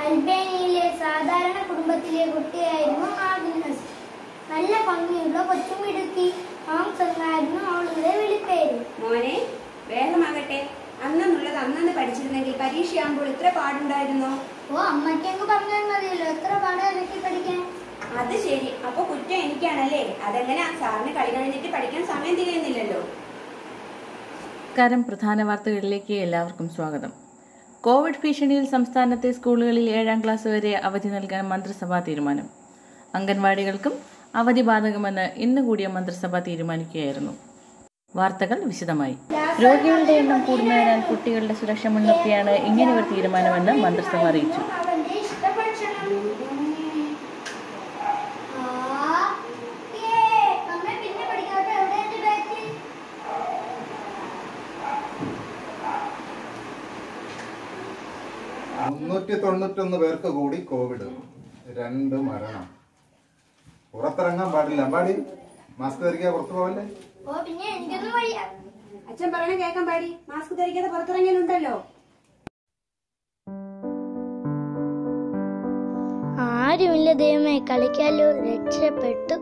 അൽബേനിയയിലെ സാധാരണ കുടുംബത്തിലെ കുട്ടിയായിരുന്നു ആഗ്നസ് നല്ല ഭംഗിയുള്ള കൊച്ചുമിടുക്കി ഹോംസ് എന്നായിരുന്നു അവളുടെ വിളിപ്പേര് മോനെ വേഗമാകട്ടെ അന്നെന്നുള്ളത് അന്നന്ന് പഠിച്ചിരുന്നെങ്കിൽ പരീക്ഷയാകുമ്പോൾ ഇത്ര പാടുണ്ടായിരുന്നോ ഓ അമ്മയ്ക്കങ്ങ് പറഞ്ഞാൽ മതിയല്ലോ എത്ര പാടാ ഇതൊക്കെ പഠിക്കാൻ അത് ശരി അപ്പൊ കുറ്റം എനിക്കാണല്ലേ അതെങ്ങനെ സാറിന് കളി കഴിഞ്ഞിട്ട് പഠിക്കാൻ സമയം തികയുന്നില്ലല്ലോ നമസ്കാരം പ്രധാന വാർത്തകളിലേക്ക് എല്ലാവർക്കും സ്വാഗതം കോവിഡ് ഭീഷണിയിൽ സംസ്ഥാനത്തെ സ്കൂളുകളിൽ ഏഴാം ക്ലാസ് വരെ അവധി നൽകാൻ മന്ത്രിസഭാ തീരുമാനം അംഗൻവാടികൾക്കും അവധി ബാധകമെന്ന് ഇന്ന് കൂടിയ മന്ത്രിസഭ തീരുമാനിക്കുകയായിരുന്നു വാർത്തകൾ വിശദമായി രോഗികളുടെ എണ്ണം കൂടുന്നതിനാൽ കുട്ടികളുടെ സുരക്ഷ മുൻനിർത്തിയാണ് ഇങ്ങനെയൊരു തീരുമാനമെന്ന് മന്ത്രിസഭ അറിയിച്ചു അവന്റെ ഇഷ്ടഭക്ഷണം ആ, ഏ, അമ്മ പിന്നെ പഠിക്കാത്ത എവിടെ എന്റെ ബാഗ് മുന്നൂറ്റി തൊണ്ണൂറ്റൊന്ന് പേർക്ക് കൂടി കോവിഡ് രണ്ട് മരണം പുറത്തിറങ്ങാൻ പാടില്ല പാടി മാസ്ക് ധരിക്കാതെ പുറത്തു പോവല്ലേ ഓ പിന്നെ എനിക്കൊന്നും വയ്യ അച്ഛൻ പറയണ കേൾക്കാൻ പാടി മാസ്ക് ധരിക്കാതെ പുറത്തിറങ്ങിയാലുണ്ടല്ലോ ആരുമില്ല ദൈവമേ കളിക്കാലോ രക്ഷപ്പെട്ടു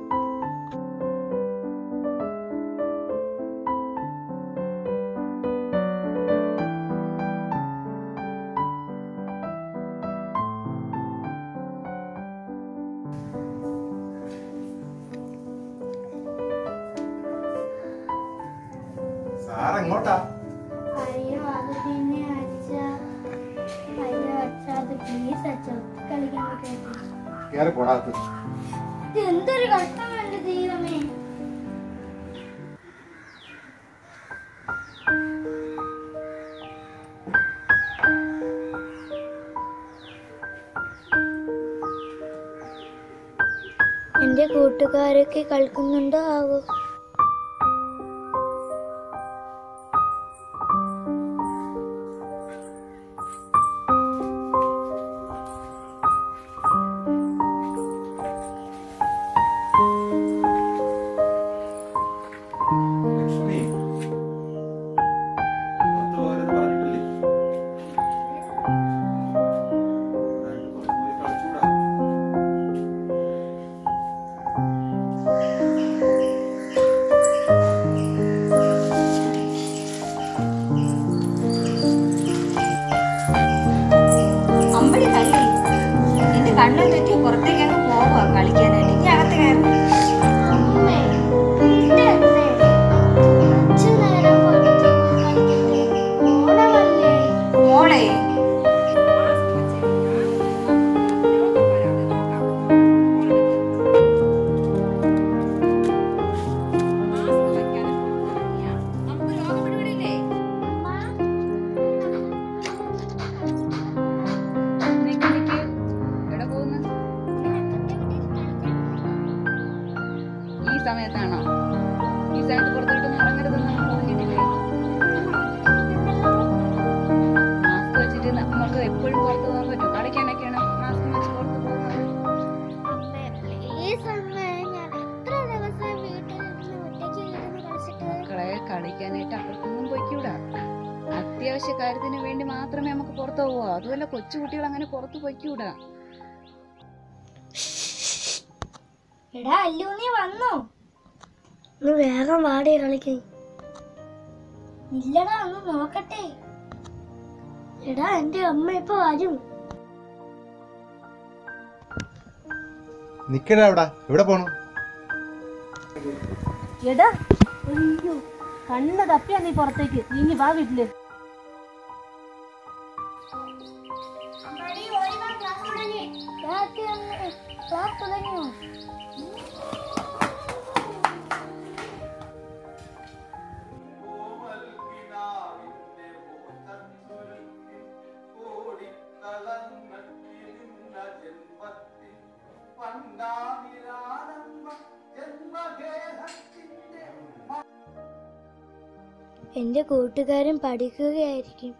സാർ എങ്ങോട്ടാ അയ്യോ അത് പിന്നെ അച്ഛ അയ്യോ അച്ഛ അത് പ്ലീസ് അച്ഛ കളിക്കാൻ കേട്ടോ കയറി പോടാത്ത് ഇത് എന്തൊരു കഷ്ടമാണ് ദൈവമേ എന്റെ കൂട്ടുകാരൊക്കെ കളിക്കുന്നുണ്ടോ ആവോ ലക്ഷ്മി പുറത്ത് പോകരുത് പറഞ്ഞിട്ടില്ലേ പുറത്ത് പോയി കളിച്ചൂടാ അമ്പടി തള്ളി നിന്റെ കണ്ണിൽ തെറ്റി പുറത്തേക്ക് അങ്ങ് പോവാ കളിക്കാനായിട്ട് ഇനി അകത്ത് കയറും അമ്മേ എന്റെ അമ്മേ അച്ഛൻ നേരം കൊടുത്തു കളിക്കട്ടെ ഓണമല്ലേ മോളെ ഈ സമയത്താണോ ഈ സമയത്ത് പുറത്തോട്ടൊന്നും ഇറങ്ങരുതെന്ന് നമ്മൾ പറഞ്ഞിട്ടില്ലേ മാസ്ക് വെച്ചിട്ട് നമുക്ക് എപ്പോഴും പുറത്ത് പോകാൻ പറ്റും കളിക്കാനൊക്കെയാണ് മാസ്ക് വെച്ച് പുറത്ത് പോകുന്നത് അമ്മേ പ്ലീസ് അമ്മേ ഞാൻ എത്ര ദിവസം വീട്ടിൽ നിന്ന് ഒറ്റയ്ക്ക് ഇരുന്ന് കളിച്ചിട്ട് മക്കളെ കളിക്കാനായിട്ട് അപ്പുറത്തൊന്നും പൊയ്ക്കൂടാ അത്യാവശ്യ കാര്യത്തിന് വേണ്ടി മാത്രമേ നമുക്ക് പുറത്ത് പോവാ അതുമല്ല കൊച്ചുകുട്ടികൾ അങ്ങനെ പുറത്ത് പൊയ്ക്കൂടാ എടാ അല്ലു നീ വന്നോ ഒന്ന് വേഗം വാടി കളിക്കേ ഇല്ലടാ ഒന്ന് നോക്കട്ടെ എടാ എന്റെ അമ്മ ഇപ്പൊ വരും നിക്കടാ അവിടെ എവിടെ പോണു എടാ അയ്യോ കണ്ണ് തപ്പിയാ നീ പുറത്തേക്ക് നീ ഇനി വാ വീട്ടില് ക്ലാസ് തുടങ്ങിയോ എന്റെ കൂട്ടുകാരൻ പഠിക്കുകയായിരിക്കും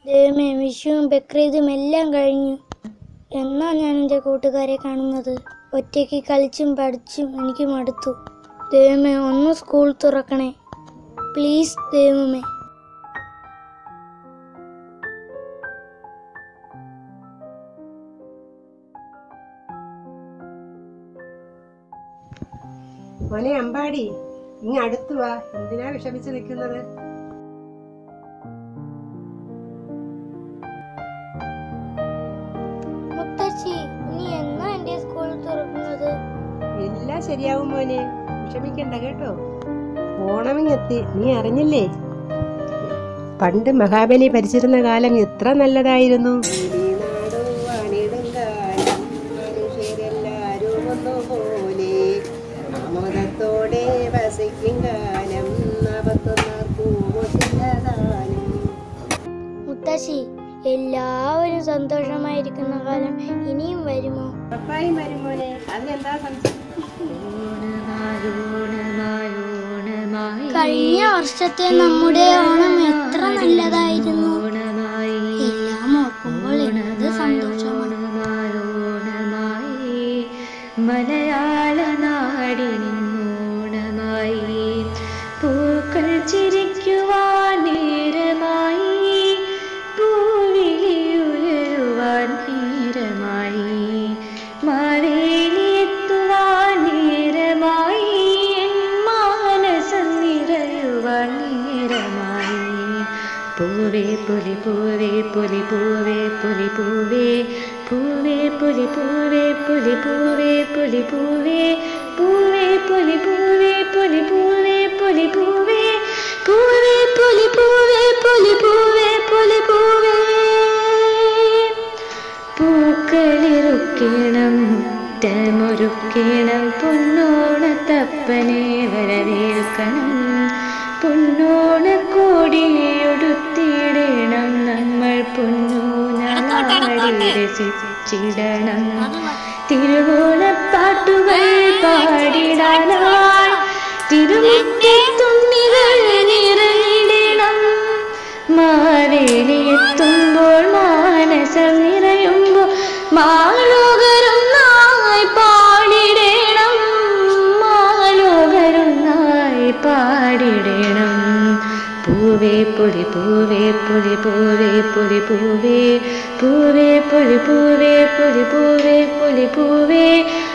ദൈവമേ വിഷുവും ബക്രീദും എല്ലാം കഴിഞ്ഞു എന്നാ ഞാൻ എൻ്റെ കൂട്ടുകാരെ കാണുന്നത് ഒറ്റയ്ക്ക് കളിച്ചും പഠിച്ചും എനിക്ക് മടുത്തു ദൈവമേ ഒന്ന് സ്കൂൾ തുറക്കണേ പ്ലീസ് ദൈവമേ മോനെ അമ്പാടി ഇങ്ങ് അടുത്തു വാ എന്തിനാ വിഷമിച്ച് നിൽക്കുന്നത് മുത്തശ്ശി ഇനി എന്നാ എൻ്റെ സ്കൂൾ തുറക്കുന്നത് എല്ലാം ശരിയാവും മോനെ വിഷമിക്കണ്ട കേട്ടോ ഓണമിങ്ങെത്തി നീ അറിഞ്ഞില്ലേ പണ്ട് മഹാബലി ഭരിച്ചിരുന്ന കാലം എത്ര നല്ലതായിരുന്നു ോടെ വസിക്കും കാലം മുത്തശ്ശി എല്ലാവരും സന്തോഷമായിരിക്കുന്ന കാലം ഇനിയും വരുമോ ഉറപ്പായും വരും മോനെ അതിനെന്താ സംശയം കഴിഞ്ഞ വർഷത്തെ നമ്മുടെ ഓണം എത്ര നല്ലതായിരുന്നു എല്ലാം ഓർക്കുമ്പോൾ എന്ത് സന്തോഷമാണ് മലയാള നാടിനോണമായി പൂക്കൾ ചിരിക്കുവാൻ നേരമായി പൂവിളിയുയരുവാൻ നേരമായി മാവേലിയെത്തുവാൻ നേരമായി എൻ മാനസം നിറയുവാൻ നേരമായി പൂവേ പുലി പൂവേ പുലി പൂവേ പുലി പൂവേ പൂവേ പുലി പൂവേ പുലി പൂവേ പുലി പൂവേ പൂവേ പുലി പൂവേ പുലി പൂവേ പുലി പൂവേ പൂവേ പുലി പൂവേ പുലി പൂവേ പുലി പൂവേ പൂക്കളിറുക്കണം മുറ്റമൊരുക്കണം പൊന്നോണത്തപ്പനെ വരവേൽക്കണം പൊന്നോണക്കോടിയൊടുത്തിടണം നമ്മൾ പൊന്നൂനാടി രസിച്ചിടണം തിരുവോണപ്പാട്ടുകൾ പാടിടാനായി തിരുമുറ്റത്തുണ്ണികൾ നിറഞ്ഞിടണം മാവേലിയെത്തുമ്പോൾ മാനസം നിറയുമ്പോൾ മാലോകരൊന്നായി പാടിടണം മാലോകരൊന്നായി പാടിടണം പൂവേ പൊലി പൂവേ പൊലി പൂവേ പൊലി പൂവേ പൂവേ പൊലി പൂവേ പൊലി പൂവേ പൊലി പൂവേ